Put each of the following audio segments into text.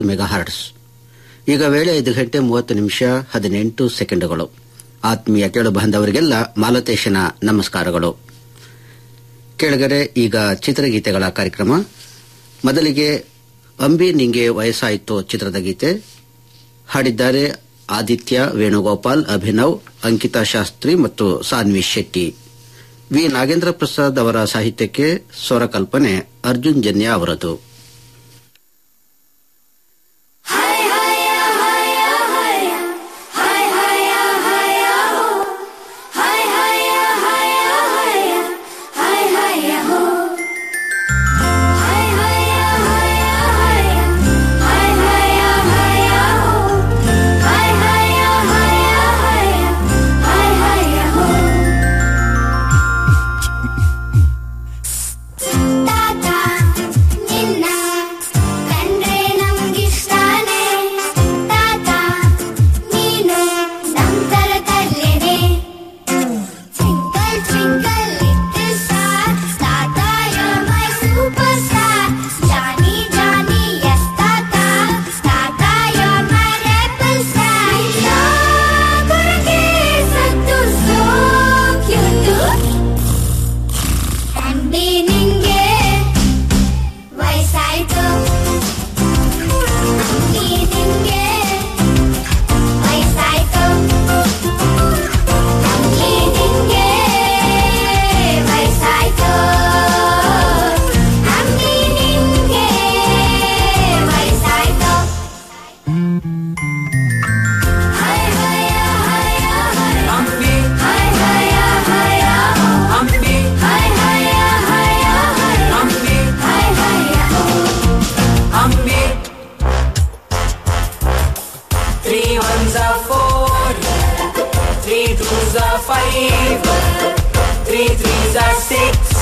Megahertz ಈಗ ವೇಳೆ ಐದು ಗಂಟೆ ಮೂವತ್ತು ನಿಮಿಷ ಹದಿನೆಂಟು ಸೆಕೆಂಡುಗಳು ಆತ್ಮೀಯ ಕೇಳು ಬಾಂಧವರಿಗೆಲ್ಲ ಮಾಲತೇಶನ ನಮಸ್ಕಾರಗಳು ಕೆಳಗರೆ ಈಗ ಚಿತ್ರಗೀತೆಗಳ ಕಾರ್ಯಕ್ರಮ ಮೊದಲಿಗೆ ಅಂಬಿ ನಿಂಗೆ ವಯಸ್ಸಾಯಿತು ಚಿತ್ರದ ಗೀತೆ ಹಾಡಿದ್ದಾರೆ ಆದಿತ್ಯ ವೇಣುಗೋಪಾಲ್ ಅಭಿನವ್ ಅಂಕಿತಾ ಶಾಸ್ತ್ರಿ ಮತ್ತು ಸಾನ್ವಿ ಶೆಟ್ಟಿ ವಿ ನಾಗೇಂದ್ರ ಪ್ರಸಾದ್ ಅವರ ಸಾಹಿತ್ಯಕ್ಕೆ ಸ್ವರಕಲ್ಪನೆ ಅರ್ಜುನ್ ಜನ್ಯ ಅವರದು ತಾತ ನಿನ್ನ ಕಂಡ್ರೆ ನಮ್ಗಿಷ್ಟಾನೆ ತಾತ ನೀನು ನಮ್ತರ ಕಲ್ಲೆನೆ ಟ್ವಿಂಕಲ್ ಟ್ವಿಂಕಲ್ ಲಿಟಲ್ ಸ್ಟಾರ್ ತಾತ you're my superstar Johnny Johnny yes ತಾತ ತಾತ you're my rebel star ಗುರುಗೆ ಸತ್ತು so cute ಅಂಬಿ ನಿಂಗೆ ವಯಸ್ಸಾಯ್ತು ಅಂಬಿ ನಿಂಗೆ ವಯಸ್ಸಾಯ್ತು ಅಂಬಿ ನಿಂಗೆ ವಯಸ್ಸಾಯ್ತು ಅಂಬಿ ನಿಂಗೆ ವಯಸ್ಸಾಯ್ತು ಹೈ ಹಯ ಹಯ ಹಯ ಅಂಬಿ ಹೈ ಹಯ ಹಯ ಅಂಬಿ ಹೈ ಹಯ ಹಯ ಹಯ ಅಂಬಿ ಹೈ ಹಯ ಅಂಬಿ three ones are four three twos are five three threes are six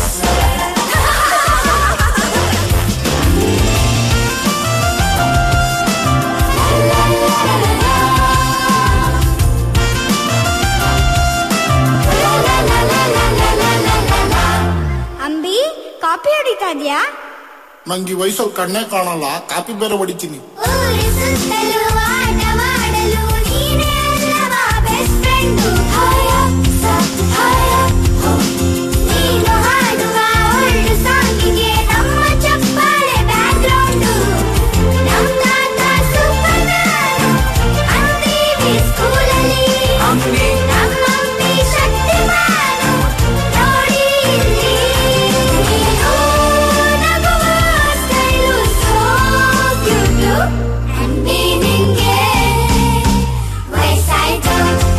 ಅಂಬಿ ಕಾಪಿ ಹೊಡಿತಾ ಇದ್ಯಾ ನಂಗೆ ಈ ವಯಸ್ಸಲ್ಲಿ ಕಣ್ಣೇ ಕಾಣಲ್ಲ ಕಾಪಿ ಬೇರೆ ಹೊಡಿತೀನಿ ಊರಿ ಸುತ್ತಲೂ ಆಟವಾಡಲು ನೀನೇ ಅಲ್ಲವಾ ಬೆಸ್ಟ್ ಫ್ರೆಂಡು ಹಾಯ ಸ ಹಾಯ ಹೋ. ನೀನು ಹಾಡುವ ಒಳ್ಳೆ ಸಾಂಗಿಗೆ ನಮ್ಮ ಚಪ್ಪಾಳೆ ಬ್ಯಾಕ್ಗ್ರೌಂಡು ನಮ್ಮ ತಾತ ಸೂಪರ್ ಮ್ಯಾನು ಅಂತೀವಿ ಸ್ಕೂಲಲ್ಲಿ ಅಂಬಿ ನಮ್ಮ ಅಮ್ಮಿ ಶಕ್ತಿಮಾನು ನೋಡಿ ಇಲ್ಲಿ ನೀನು ನಗುವ ಸ್ಟೈಲು ಸೋ ಕ್ಯೂಟು ಅಂಬಿ ನಿಂಗೆ ವಯಸ್ಸಾಯ್ತು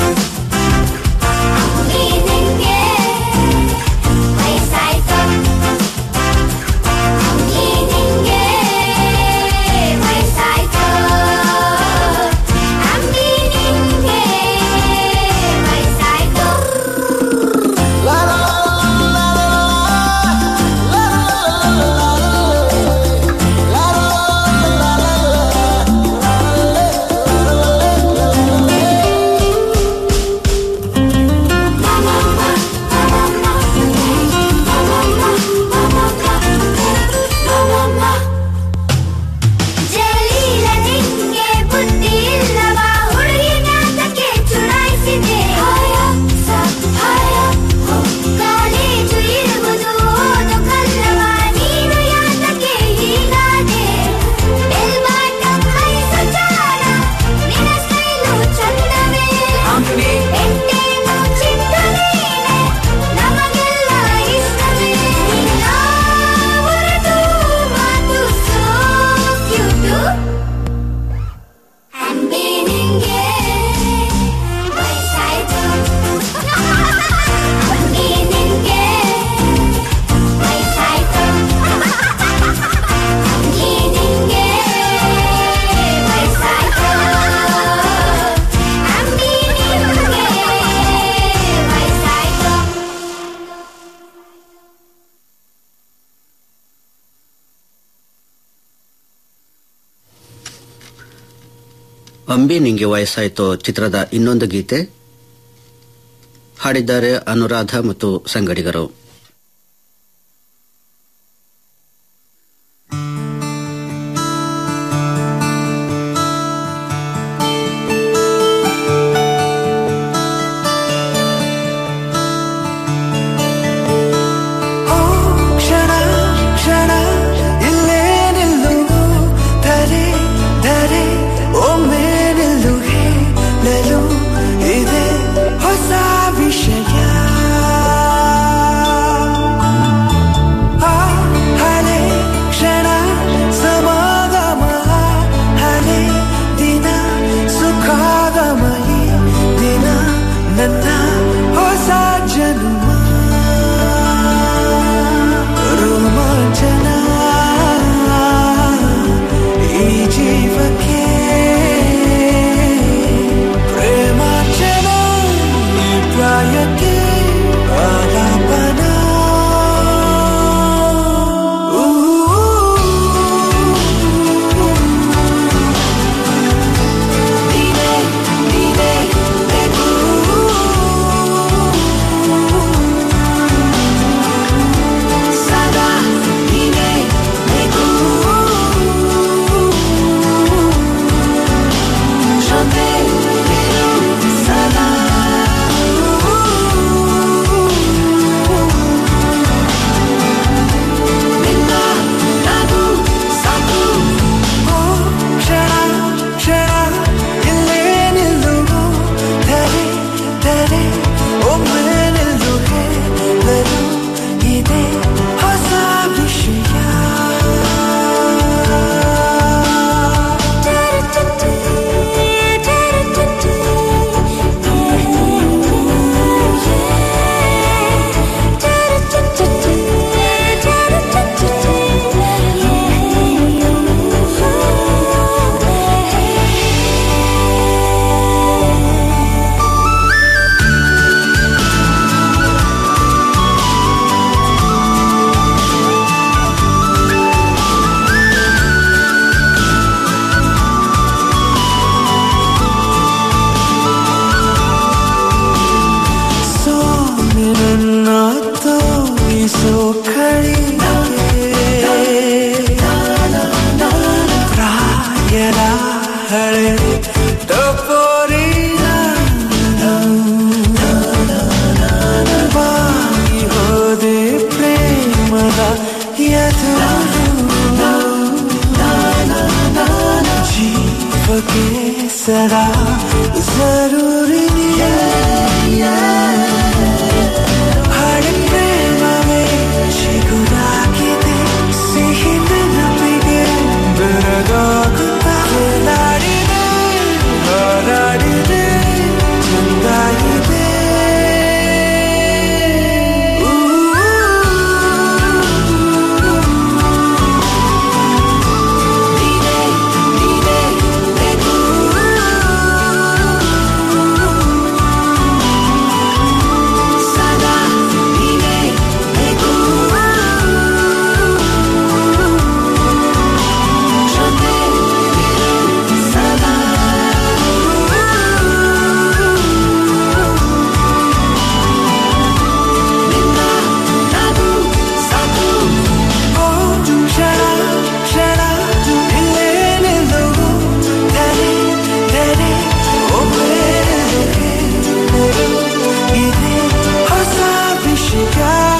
ಅಂಬಿ ನಿಂಗೆ ವಯಸ್ಸಾಯ್ತು ಅಂಬಿ ನಿಂಗೆ ವಯಸ್ಸಾಯ್ತು ಅಂಬಿ ನಿಂಗೆ ವಯಸ್ಸಾಯ್ತು ಜಲೀಲ ನಿಂಗೆ ಬುದ್ಧಿ ಇಲ್ಲವಾ ಹುಡುಗಿನಾಟಕ್ಕೆ ಚುಡಾಯಿಸಿದೆ ಹಾಯ ಸ ಹಾಯ ಹೋ. ಕಾಲೇಜು ಇರುವುದು ಓದು ಕಲ್ಲವ ನೀನು ಯಾತಕ್ಕೆ ಹೀಗಾದೆ ಬೆಲ್ ಬಾಟಮ್ ಹೈ ಸುಚಾರ ನಿನ್ನ ಸ್ಟೈಲು ಚಂದವೇ ಅಂಬಿ ಎಂಟೇನು ಚಿಕ್ಕ ನೀನೆ ನಮಗೆಲ್ಲ ಇಷ್ಟವೇ ನಿನ್ನ ಹೊರಟು ಮಾತು ಸೋ ಕ್ಯೂಟು ಅಂಬಿ ನಿಂಗೆ ವಯಸ್ಸಾಯ್ತು ಅಂಬಿ ನಿಂಗೆ ವಯಸ್ಸಾಯ್ತು ಅಂಬಿ ನಿಂಗೆ ವಯಸ್ಸಾಯ್ತು ಅಂಬಿ ನಿಂಗೆ ವಯಸ್ಸಾಯ್ತು ಅಂಬಿ ನಿಂಗೆ ವಯಸ್ಸಾಯಿತು ಚಿತ್ರದ ಇನ್ನೊಂದು ಗೀತೆ ಹಾಡಿದ್ದಾರೆ ಅನುರಾಧ ಮತ್ತು ಸಂಗಡಿಗರು ಹೃದಯದ ಹಳೆ ಟಪೋರಿನ ಬಾಗಿ ಹೋದೆ ಪ್ರೇಮದ ಎದುರು ಜೀವಕ್ಕೆ ಸದಾ ಜರೂರಿ ಹಳೆ ಪ್ರೇಮವೇ ಚಿಗುರಾಗಿದೆ ಸಿಹಿ ನೆನಪಿಗೆ ಬೆರಗಾಗುತ್ತಾ ಹಾರಾಡಿದೆ ಹಾರಾಡಿದೆ ಚಂದಾಗಿದೆ ಒಂದು ಕ್ಷಣ ಕ್ಷಣ ಇಲ್ಲೇ ನಿಲ್ಲುವು ತೆರೆ ತೆರೆ ಒಬ್ಬರೇ ಇದೆ ಹೊಸ ವಿಷಯ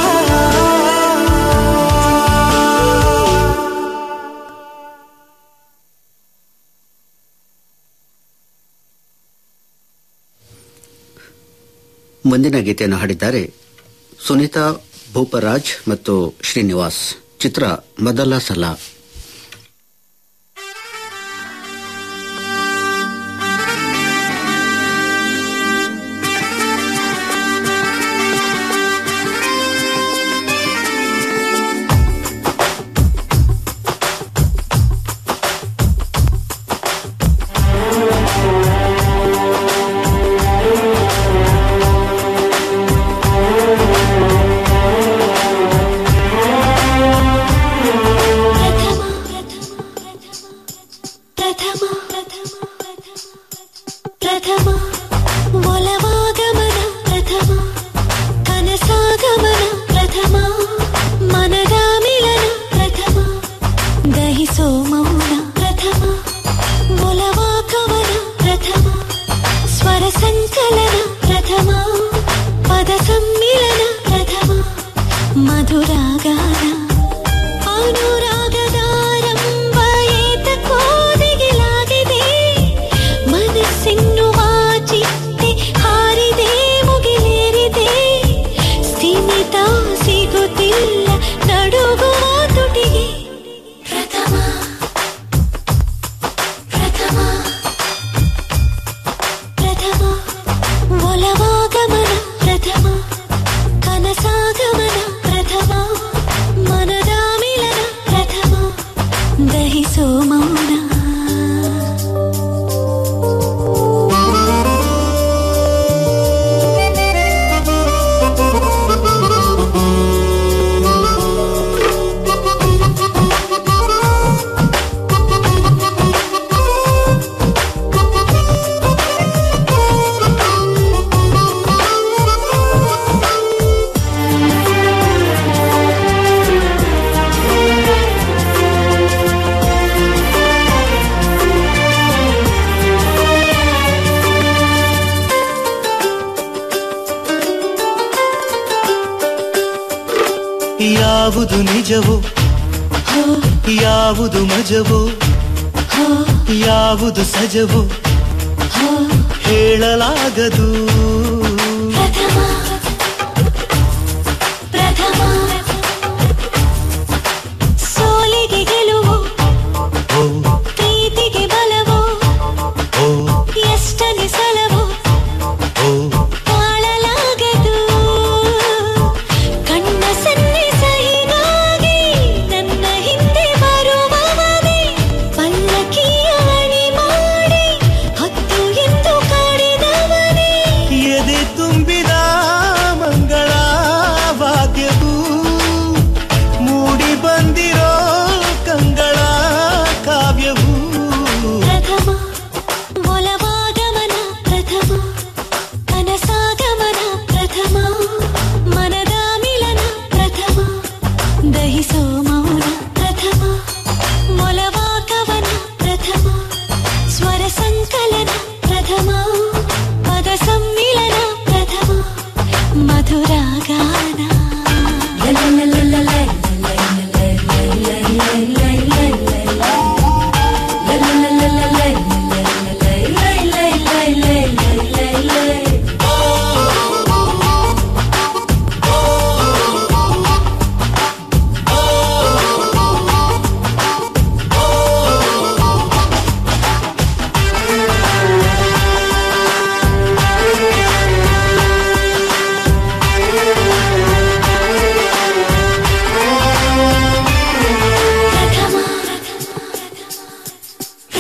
ಮುಂದಿನ ಗೀತೆಯನ್ನು ಹಾಡಿದ್ದಾರೆ ಸುನೀತಾ ಭೂಪರಾಜ್ ಮತ್ತು ಶ್ರೀನಿವಾಸ್ ಚಿತ್ರ ಮೊದಲ ಸಲ ಪ್ರಥಮ ಪ್ರಥಮ ಒಲವಾಗಮನ ಪ್ರಥಮ ಕನಸಾಗಮನ ಪ್ರಥಮ ಮನದ ಮಿಲನ ಪ್ರಥಮ ದಹಿಸೋ ಮೌನ ಪ್ರಥಮ ಒಲವಾಕವನ ಪ್ರಥಮ ಸ್ವರ ಸಂಕಲನ ಪ್ರಥಮ ಪದ ಸಮ್ಮಿಲನ ಪ್ರಥಮ ಮಧುರಾಗಾನ ಅನುರಾಗದಾರಂಭ ಏತಕೋದಿಗಿಲಾಗಿದೆ ಮನಸ್ಸೆನ್ನುವ ಚಿಟ್ಟೆ ಹಾರಿದೆ ಮುಗಿಲೇರಿದೆ ಸ್ಥಿಮಿತ ಸಿಗುತ್ತಿಲ್ಲ ನಡುಗುವ ತುಟಿಗೆ ಪ್ರಥಮ ಪ್ರಥಮ ಪ್ರಥಮ ಒಲವಾಗಮನ ಪ್ರಥಮ ಕನಸಾಗಮನ ಪ್ರಥಮ ಮನದ ಮಿಲನ ಪ್ರಥಮ ದಹಿಸೋ ಮೌನ ಯಾವುದು ನಿಜವೋ ಯಾವುದು ಮಜವೋ ಯಾವುದು ಸಜವೋ ಹೇಳಲಾಗದು ಪ್ರಥಮ ಪ್ರಥಮ ಸೋಲಿಗೆ ಗೆಲುವು ಓ ಪ್ರೀತಿಗೆ ಬಲವು ಓ ಎಷ್ಟನೆ ಸಲವು ಓ ತಾಳಲಾಗದು ಕಣ್ಣ ಸನ್ನೆ ಸಹಿಗಾಗಿ ನನ್ನ ಹಿಂದೆ ಬರುವವನೇ ಪಲ್ಲಕ್ಕಿಯ ಅಣಿ ಮಾಡಿ ಹತ್ತು ಎಂದು ಕಾಡಿದವನೇ ಎದೆ ತುಂಬಿದ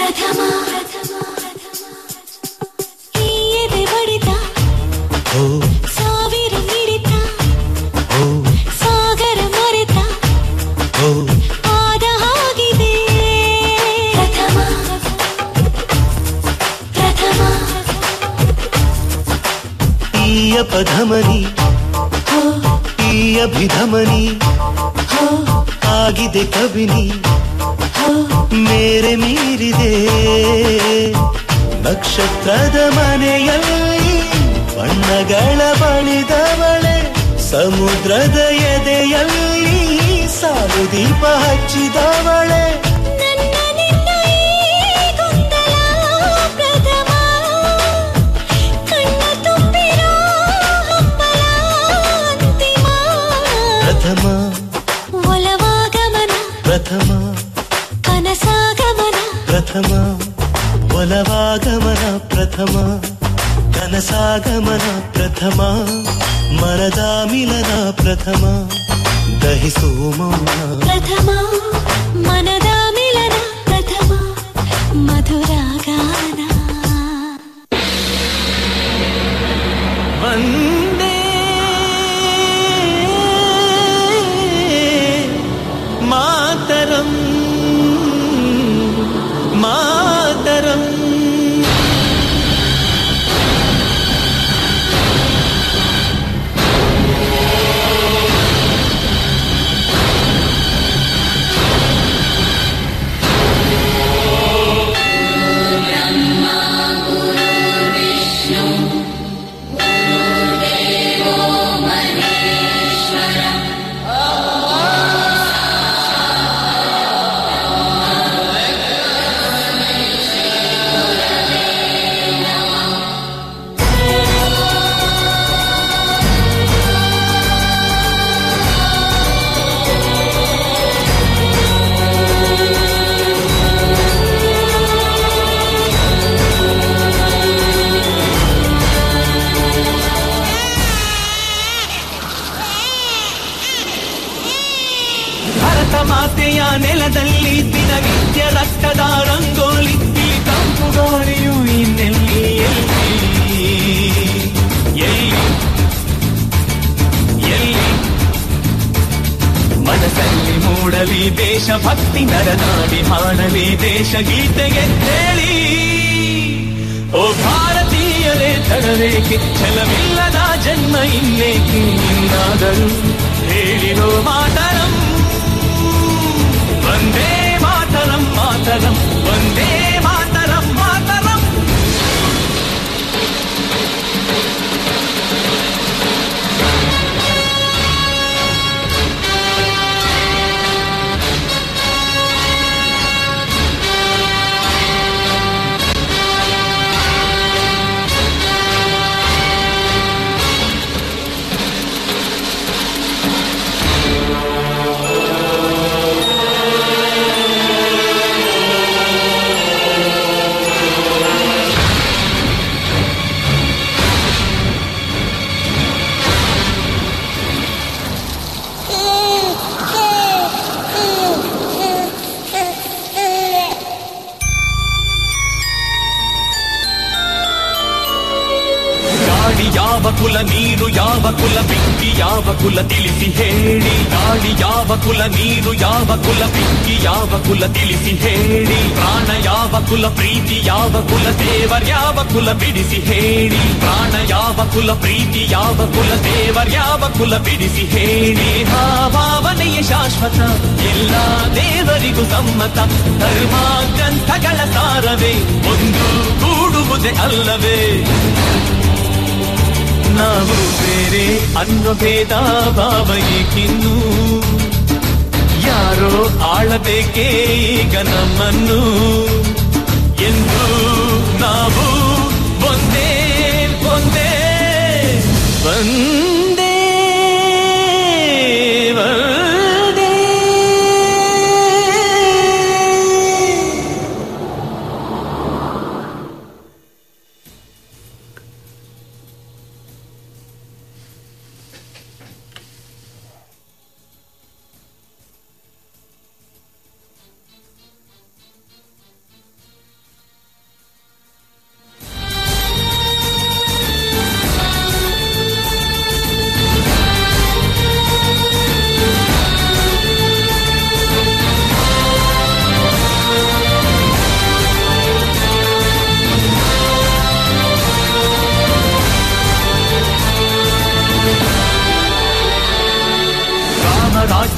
ಪ್ರಥಮ ಈ ಎದೆ ಬಡಿತ ಓ ಸಾವಿರ ಮಿಡಿತ ಓ ಸಾಗರ ಮರೆತ ಓ ಆದ ಹಾಗಿದೆ ಪ್ರಥಮ ಪ್ರಥಮ ಈ ಅಪಧಮನಿ ಹೋ ಈ ಅಭಿಧಮನಿ ಹೋ ಆಗಿದೆ ಕಬಿನಿ ಹೋ ಮೇರೆ ಮೀರಿದೆ ನಕ್ಷತ್ರದ ಮನೆಯಲ್ಲಿ ಬಣ್ಣಗಳ ಬಳಿದವಳೆ ಸಮುದ್ರದ ಎದೆಯಲ್ಲಿ ಸಾಲು ದೀಪ ಹಚ್ಚಿದವಳೆ ನನ್ನ ನಿನ್ನ ಈ ಗೊಂದಲ ಪ್ರಥಮ ಕಣ್ಣ ತುಂಬಿರೋ ಹಂಬಲ ಅಂತಿಮ ಪ್ರಥಮ ಒಲವಾಗಮನ ಪ್ರಥಮ ಕನಸಾಗಮನ ಪ್ರಥಮ ಒಲವಾಗಮನ ಪ್ರಥಮ ಕನಸಾಗಮನ ಪ್ರಥಮ ಮನದ ಮಿಲನ ಪ್ರಥಮ ದಹಿಸೋ ಮೌನ ಪ್ರಥಮ ಮನದ ಮಿಲನ ಪ್ರಥಮ ಮಧುರಾಗಾನ ವಂದೇ ಮಾತರಂ ಮಾತರಂ ಭಾರತ ಮಾತೆಯ ನೆಲದಲ್ಲಿ ದಿನನಿತ್ಯ ರಕ್ತದ ರಂಗೋಲಿ ಈ ತಂಪು ಗಾಳಿಯು ಇನ್ನೆಲ್ಲಿ ಎಲ್ಲಿ ಎಲ್ಲಿ ಎಲ್ಲಿ ಮನಸ್ಸಲ್ಲಿ ಮೂಡಲಿ ದೇಶಭಕ್ತಿ ನರನಾಡಿ ಹಾಡಲಿ ದೇಶ ಗೀತೆಗೆ ಹೇಳಿ ಓ ಭಾರತೀಯರೇ ತಡವೇಕೆ ಛಲವಿಲ್ಲದ ಜನ್ಮ ಇನ್ನೇಕೆ ಇನ್ನಾದರೂ ಹೇಳಿರೋ ಮಾತರಂ ವಂದೇ ಮಾತರಂ ಮಾತರಂ ವಂದೇ ಮಾತರಂ ಮಾತರಂ ಗಾಳಿ ಯಾವ ಕುಲ ನೀರು ಯಾವ ಕುಲ ಬೆಂಕಿ ಯಾವ ಕುಲ ತಿಳಿಸಿ ಹೇಳಿ ಗಾಳಿ ಯಾವ ಕುಲ ನೀರು ಯಾವ ಕುಲ ಬೆಂಕಿ ಯಾವ ಕುಲ ತಿಳಿಸಿ ಹೇಳಿ ಪ್ರಾಣ ಯಾವ ಕುಲ ಪ್ರೀತಿ ಯಾವ ಕುಲ ದೇವರ್ಯಾವ ಕುಲ ಬಿಡಿಸಿ ಹೇಳಿ ಪ್ರಾಣ ಯಾವ ಕುಲ ಪ್ರೀತಿ ಯಾವ ಕುಲ ದೇವರ್ಯಾವ ಕುಲ ಬಿಡಿಸಿ ಹೇಳಿ ಹಾ ಭಾವನೆಯ ಶಾಶ್ವತ ಎಲ್ಲ ದೇವರಿಗೂ ಸಮ್ಮತ ಧರ್ಮ ಗ್ರಂಥಗಳ ಸಾರವೇ ಒಂದು ಕೂಡುವುದೇ ಅಲ್ಲವೇ ನಾವು ಬೇರೆ ಅನ್ನೋ ಭೇದ ಭಾವ ಏಕಿನ್ನು ಯಾರೋ ಆಳಬೇಕೇ ಈಗ ನಮ್ಮನ್ನು ಎಂದು ನಾವು ಒಂದೇ ಒಂದೇ ಒಂದೇ ಒಂದೇ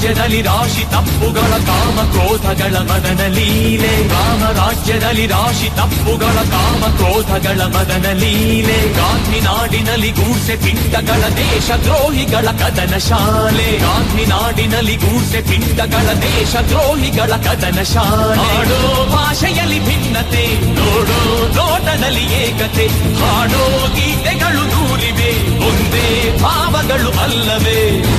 ರಾಜ್ಯದಲ್ಲಿ ರಾಶಿ ತಪ್ಪುಗಳ ಕಾಮ ಕ್ರೋಧಗಳ ಮದನ ಲೀಲೆ ರಾಮ ರಾಜ್ಯದಲ್ಲಿ ರಾಶಿ ತಪ್ಪುಗಳ ಕಾಮ ಕ್ರೋಧಗಳ ಮದನ ಲೀಲೆ ಗಾಂಧಿ ನಾಡಿನಲ್ಲಿ ಗೂಸೆ ಪಿಂಡಗಳ ದೇಶ ದ್ರೋಹಿಗಳ ಕದನ ಶಾಲೆ ಗಾಂಧಿ ನಾಡಿನಲ್ಲಿ ಗೂಸೆ ಪಿಂಡಗಳ ದೇಶ ದ್ರೋಹಿಗಳ ಕದನ ಶಾಲೆ ಹಾಡೋ ಭಾಷೆಯಲ್ಲಿ ಭಿನ್ನತೆ ನೋಡೋ ನೋಟದಲ್ಲಿ ಏಕತೆ ಹಾಡೋ ಗೀತೆಗಳು ನೂರಿವೆ ಒಂದೇ ಭಾವಗಳು ಅಲ್ಲವೇ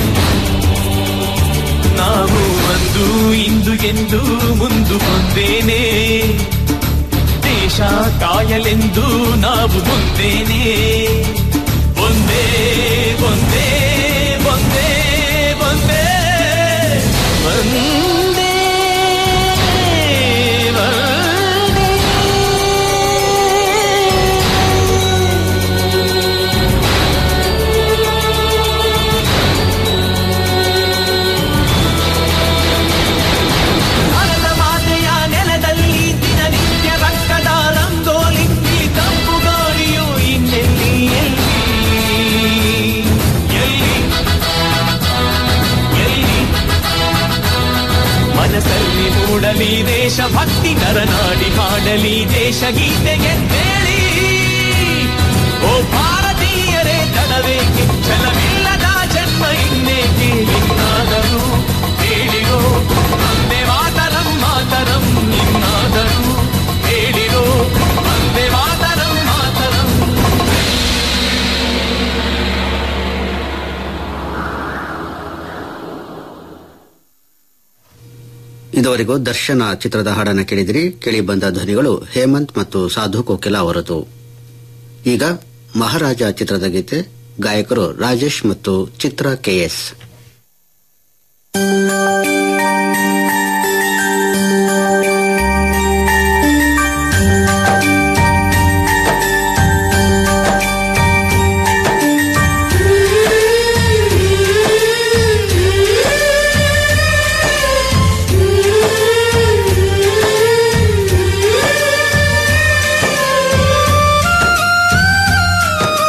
ನಾವು ಅಂದು ಇಂದು ಎಂದು ಮುಂದು ಬಂದೇನೆ ದೇಶ ಕಾಯಲೆಂದು ನಾವು ಮುಂದೇನೆ ಒಂದೇ ಒಂದೇ ಒಂದೇ ಒಂದೇ ಒಂದೇ ಭಾರತ ಮಾತೆಯ ನೆಲದಲ್ಲಿ ದಿನನಿತ್ಯ ರಕ್ತದ ರಂಗೋಲಿ ಈ ಕಪ್ಪು ಗಾಳಿಯು ಇನ್ನೆಲ್ಲಿ ಎಲ್ಲಿ ಎಲ್ಲಿ ಎಲ್ಲಿ ಮನಸ್ಸಲ್ಲಿ ಮೂಡಲಿ ದೇಶಭಕ್ತಿ ನರನಾಡಿ ಹಾಡಲಿ ದೇಶ ಗೀತೆಗೆ ಹೇಳಿ ಓ ಭಾರತೀಯರೇ ತಡವೇಕೆ ಛಲವಿಲ್ಲದ ಜನ್ಮ ಇನ್ನೇಕೆ ಇನ್ನಾದರೂ ಹೇಳಿರೋ ಒಂದೇ ಮಾತರಂ ಮಾತರಂ ಇನ್ನಾದರೂ ಹೇಳಿರೋ ಒಂದೇ ಮಾತರಂ ಮಾತರಂ ಇದುವರೆಗೂ ದರ್ಶನ ಚಿತ್ರದ ಹಾಡನ್ನು ಕೇಳಿದಿರಿ ಕೇಳಿ ಬಂದ ಧ್ವನಿಗಳು ಹೇಮಂತ್ ಮತ್ತು ಸಾಧು ಕೋಕಿಲ ಅವರದು ಈಗ ಮಹಾರಾಜ ಚಿತ್ರದ ಗೀತೆ ಗಾಯಕರು ರಾಜೇಶ್ ಮತ್ತು ಚಿತ್ರ ಕೆಎಸ್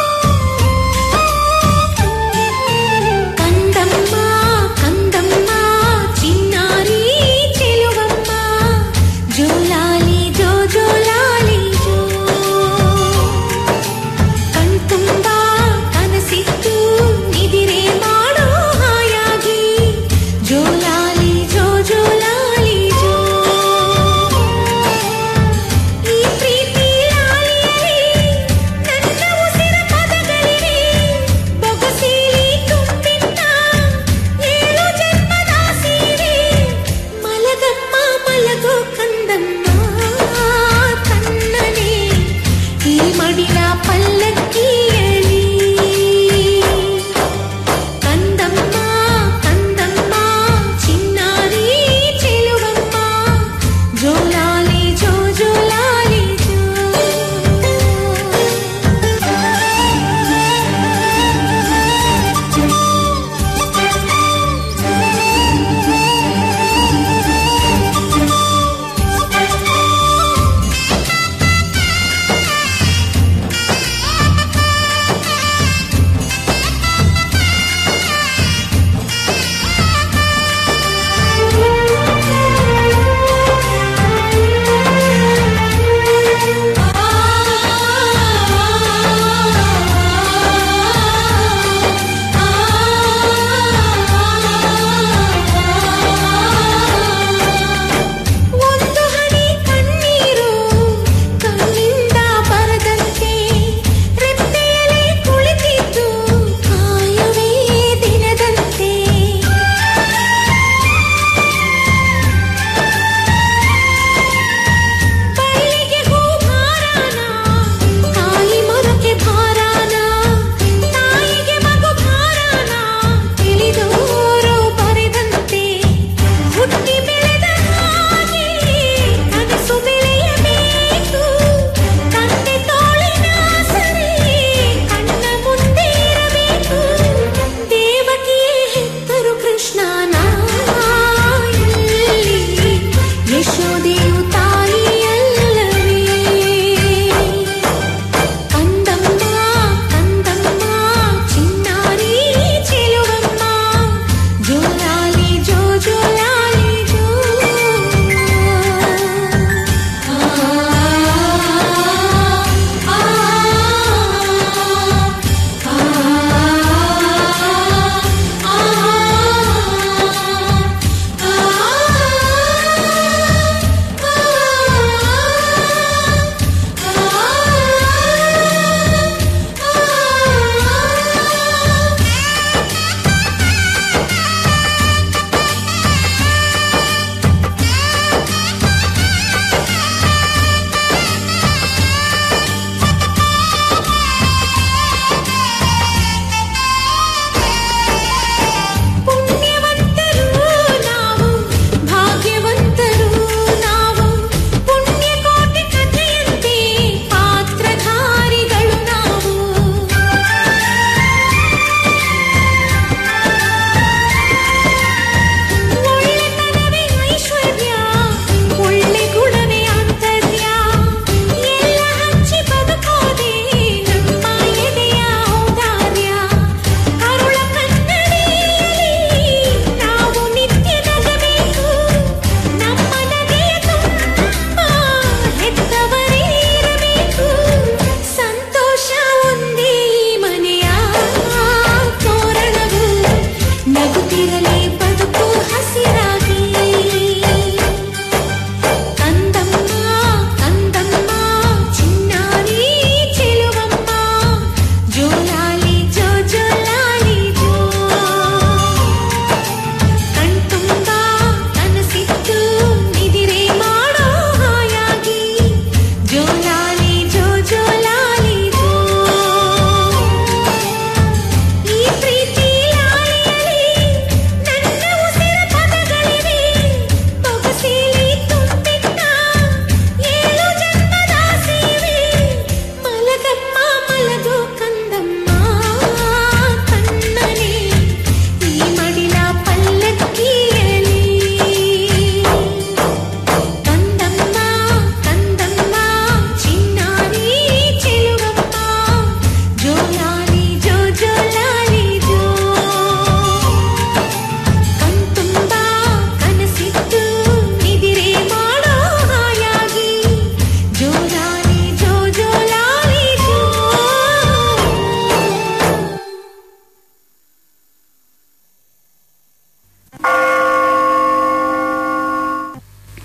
ಕಂದಮ್ಮ ಕಂದಮ್ಮ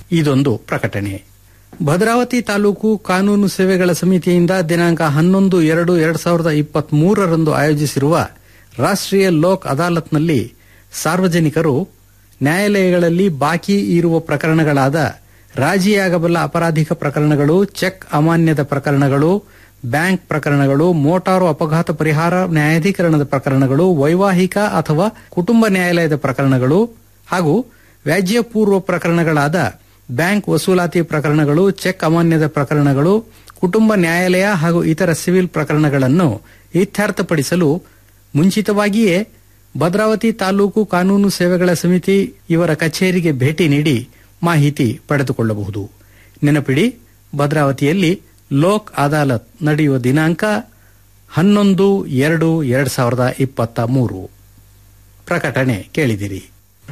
ಇದೊಂದು ಪ್ರಕಟಣೆ ಭದ್ರಾವತಿ ತಾಲೂಕು ಕಾನೂನು ಸೇವೆಗಳ ಸಮಿತಿಯಿಂದ ದಿನಾಂಕ ಹನ್ನೊಂದು ಎರಡು ಎರಡ್ ಸಾವಿರದ ಇಪ್ಪತ್ತ್ ಮೂರರಂದು ಆಯೋಜಿಸಿರುವ ರಾಷ್ಟ್ರೀಯ ಲೋಕ್ ಅದಾಲತ್ನಲ್ಲಿ ಸಾರ್ವಜನಿಕರು ನ್ಯಾಯಾಲಯಗಳಲ್ಲಿ ಬಾಕಿ ಇರುವ ಪ್ರಕರಣಗಳಾದ ರಾಜಿಯಾಗಬಲ್ಲ ಅಪರಾಧಿಕ ಪ್ರಕರಣಗಳು ಚೆಕ್ ಅಮಾನ್ಯದ ಪ್ರಕರಣಗಳು ಬ್ಯಾಂಕ್ ಪ್ರಕರಣಗಳು ಮೋಟಾರು ಅಪಘಾತ ಪರಿಹಾರ ನ್ಯಾಯಾಧೀಕರಣದ ಪ್ರಕರಣಗಳು ವೈವಾಹಿಕ ಅಥವಾ ಕುಟುಂಬ ನ್ಯಾಯಾಲಯದ ಪ್ರಕರಣಗಳು ಹಾಗೂ ವ್ಯಾಜ್ಯ ಪೂರ್ವ ಪ್ರಕರಣಗಳಾದ ಬ್ಯಾಂಕ್ ವಸೂಲಾತಿ ಪ್ರಕರಣಗಳು ಚೆಕ್ ಅಮಾನ್ಯದ ಪ್ರಕರಣಗಳು ಕುಟುಂಬ ನ್ಯಾಯಾಲಯ ಹಾಗೂ ಇತರ ಸಿವಿಲ್ ಪ್ರಕರಣಗಳನ್ನು ಇತ್ಯರ್ಥಪಡಿಸಲು ಮುಂಚಿತವಾಗಿಯೇ ಭದ್ರಾವತಿ ತಾಲೂಕು ಕಾನೂನು ಸೇವೆಗಳ ಸಮಿತಿ ಇವರ ಕಚೇರಿಗೆ ಭೇಟಿ ನೀಡಿ ಮಾಹಿತಿ ಪಡೆದುಕೊಳ್ಳಬಹುದು ನೆನಪಿಡಿ ಭದ್ರಾವತಿಯಲ್ಲಿ ಲೋಕ್ ಅದಾಲತ್ ನಡೆಯುವ ದಿನಾಂಕ ಹನ್ನೊಂದು ಎರಡು ಎರಡ್ ಸಾವಿರದ ಇಪ್ಪತ್ತ ಮೂರು ಪ್ರಕಟಣೆ ಕೇಳಿದಿರಿ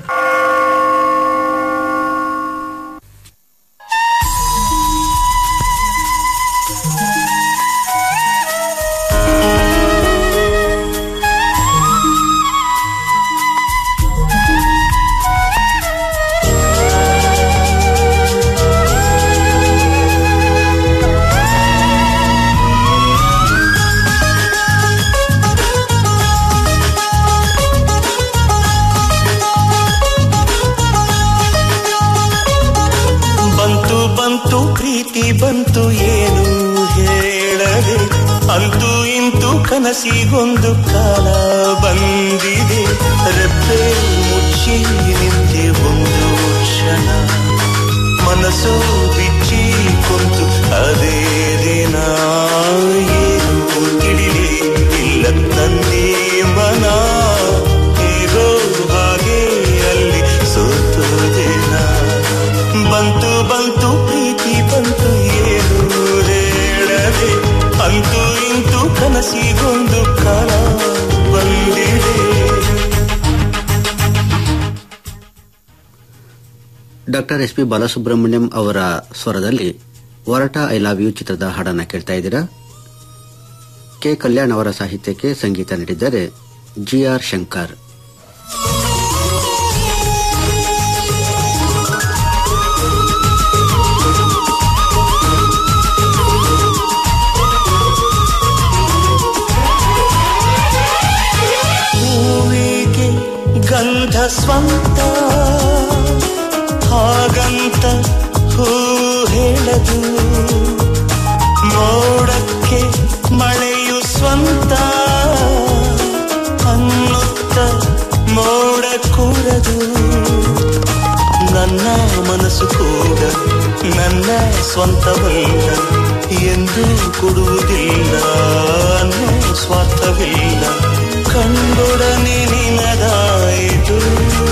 ಬಂತು ಬಂತು ಪ್ರೀತಿ ಬಂತು ಏನು ಹೇಳದೆ ಅಂತೂ ಇಂತೂ ಕನಸಿಗೊಂದು ಕಾಲ ಬಂದಿದೆ ರೆಪ್ಪೆ ಮುಚ್ಚಿ ನಿಂತೆ ಒಂದು ಕ್ಷಣ ಮನಸ್ಸು ಬಿಚ್ಚಿ ಕುಂತು ಅದೇ ದಿನ ಏನು ತಿಳಿಲಿ ಇಲ್ಲ ತಂದೆ ಮನ ಹೇಗೋ ಹಾಗೆ ಅಲ್ಲಿ ಸೋತೋದೇನ ಬಂತು ಬಂತು ಪ್ರೀತಿ ಬಂತು ಏನು ಹೇಳದೆ ಅಂತೂ ಇಂತೂ ಕನಸಿಗೊಂದು ಕಾಲ ಬಂದಿದೆ ಡಾಕ್ಟರ್ ಎಸ್ ಪಿ ಬಾಲಸುಬ್ರಹ್ಮಣ್ಯಂ ಅವರ ಸ್ವರದಲ್ಲಿ ಒರಟ ಐ ಲವ್ ಯು ಚಿತ್ರದ ಹಾಡನ್ನ ಕೇಳ್ತಾ ಇದ್ದೀರಾ ಕೆ ಕಲ್ಯಾಣ್ ಅವರ ಸಾಹಿತ್ಯಕ್ಕೆ ಸಂಗೀತ ನೀಡಿದ್ದಾರೆ ಜಿ ಆರ್ ಶಂಕರ್ ಹೂವಿಗೆ ಗಂಧ ಸ್ವಂತ ಹಾಗಂತ ಹೂ ಹೇಳದು ಮೋಡಕ್ಕೆ ಮಳೆಯು ಸ್ವಂತ ಅನ್ನುತ್ತ ಮೋಡ ಕೂಡದು ನನ್ನ ಮನಸ್ಸು ಕೂಡ ನನ್ನ ಸ್ವಂತವಲ್ಲ ಎಂದು ಕೊಡುವುದಿಲ್ಲ ಅನ್ನೋ ಸ್ವಾರ್ಥವಿಲ್ಲ ಕಂಡೊಡನೆ ನಿನದಾಯಿತು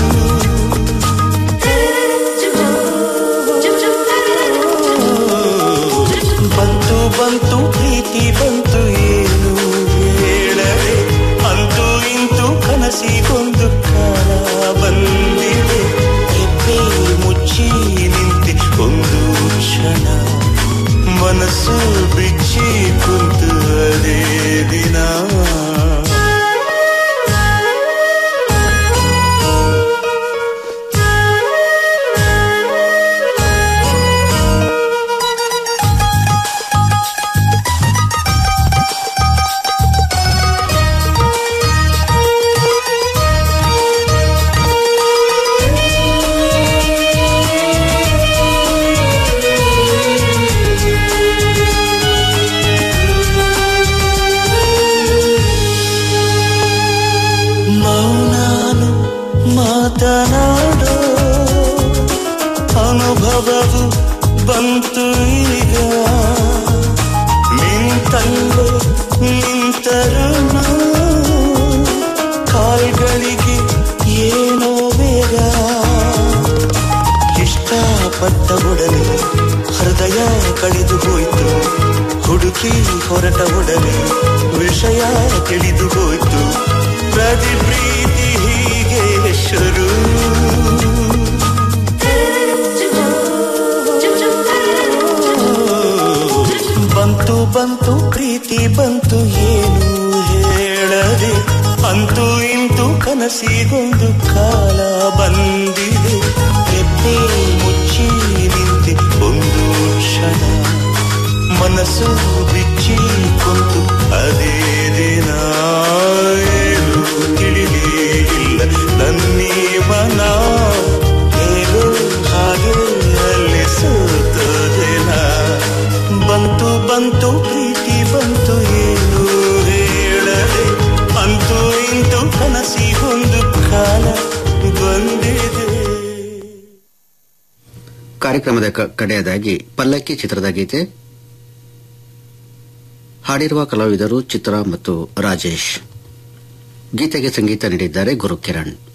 ಬಂತು ಬಂತು ಪ್ರೀತಿ ಬಂತು ಏನು ಹೇಳದೆ ಅಂತೂ ಇಂತೂ ಕನಸಿಗೊಂದು ಕಾಲ ಬಂದಿದೆ ಎಪ್ಪೆ ಮುಚ್ಚಿ ನಿಂತೆ ಒಂದು ಕ್ಷಣ ಮನಸ್ಸು ಬಿಚ್ಚಿ ಕುಂತು ಅದೇ ದಿನ ಮೌನಾನು ಮಾತನಾಡೋ ಅನುಭವವು ಬಂತು ಈಗ ನಿಂತಲ್ಲೇ ನಿಂತರು ಕಾಲ್ಗಳಿಗೆ ಏನೋ ಬೇಗ ಇಷ್ಟಪಟ್ಟ ಒಡನೆ ಹೃದಯ ಕಳೆದು ಹೋಯ್ತು ಹುಡುಕಿ ಹೊರಟ ಒಡನೆ ವಿಷಯ ತಿಳಿದು ಹೋಯ್ತು ಪ್ರತಿ ಪ್ರೀತಿ ಹೀಗೆ ಶುರು ಬಂತು ಬಂತು ಪ್ರೀತಿ ಬಂತು ಏನು ಹೇಳದೆ ಅಂತೂ ಇಂತೂ ಕನಸಿಗೊಂದು ಕಾಲ ಬಂದಿದೆ ಹೆಪ್ಪೆ ಮುಚ್ಚಿ ನಿಂತ ಮನಸ್ಸು ಬಿಚ್ಚಿ ಕುಂತು ಅದೇ ದಿನ ಏನು ತಿಳಿಲಿಲ್ಲ ನನ್ನೀ ಮನ ಹೇಗೋ ಹಾಗೆ ಅಲ್ಲಿ ಸೋತೋದೆನ ಬಂತು ಬಂತು ಪ್ರೀತಿ ಬಂತು ಏನು ಹೇಳದೆ ಅಂತೂ ಇಂತು ಕನಸಿಗೊಂದು ಕಾಲ ಬಂದಿದೆ ಕಾರ್ಯಕ್ರಮದ ಕ- ಕಡೆಯದಾಗಿ ಪಲ್ಲಕ್ಕಿ ಚಿತ್ರದ ಗೀತೆ ಹಾಡಿರುವ ಕಲಾವಿದರು ಚಿತ್ರ ಮತ್ತು ರಾಜೇಶ್ ಗೀತೆಗೆ ಸಂಗೀತ ನೀಡಿದ್ದಾರೆ ಗುರುಕಿರಣ್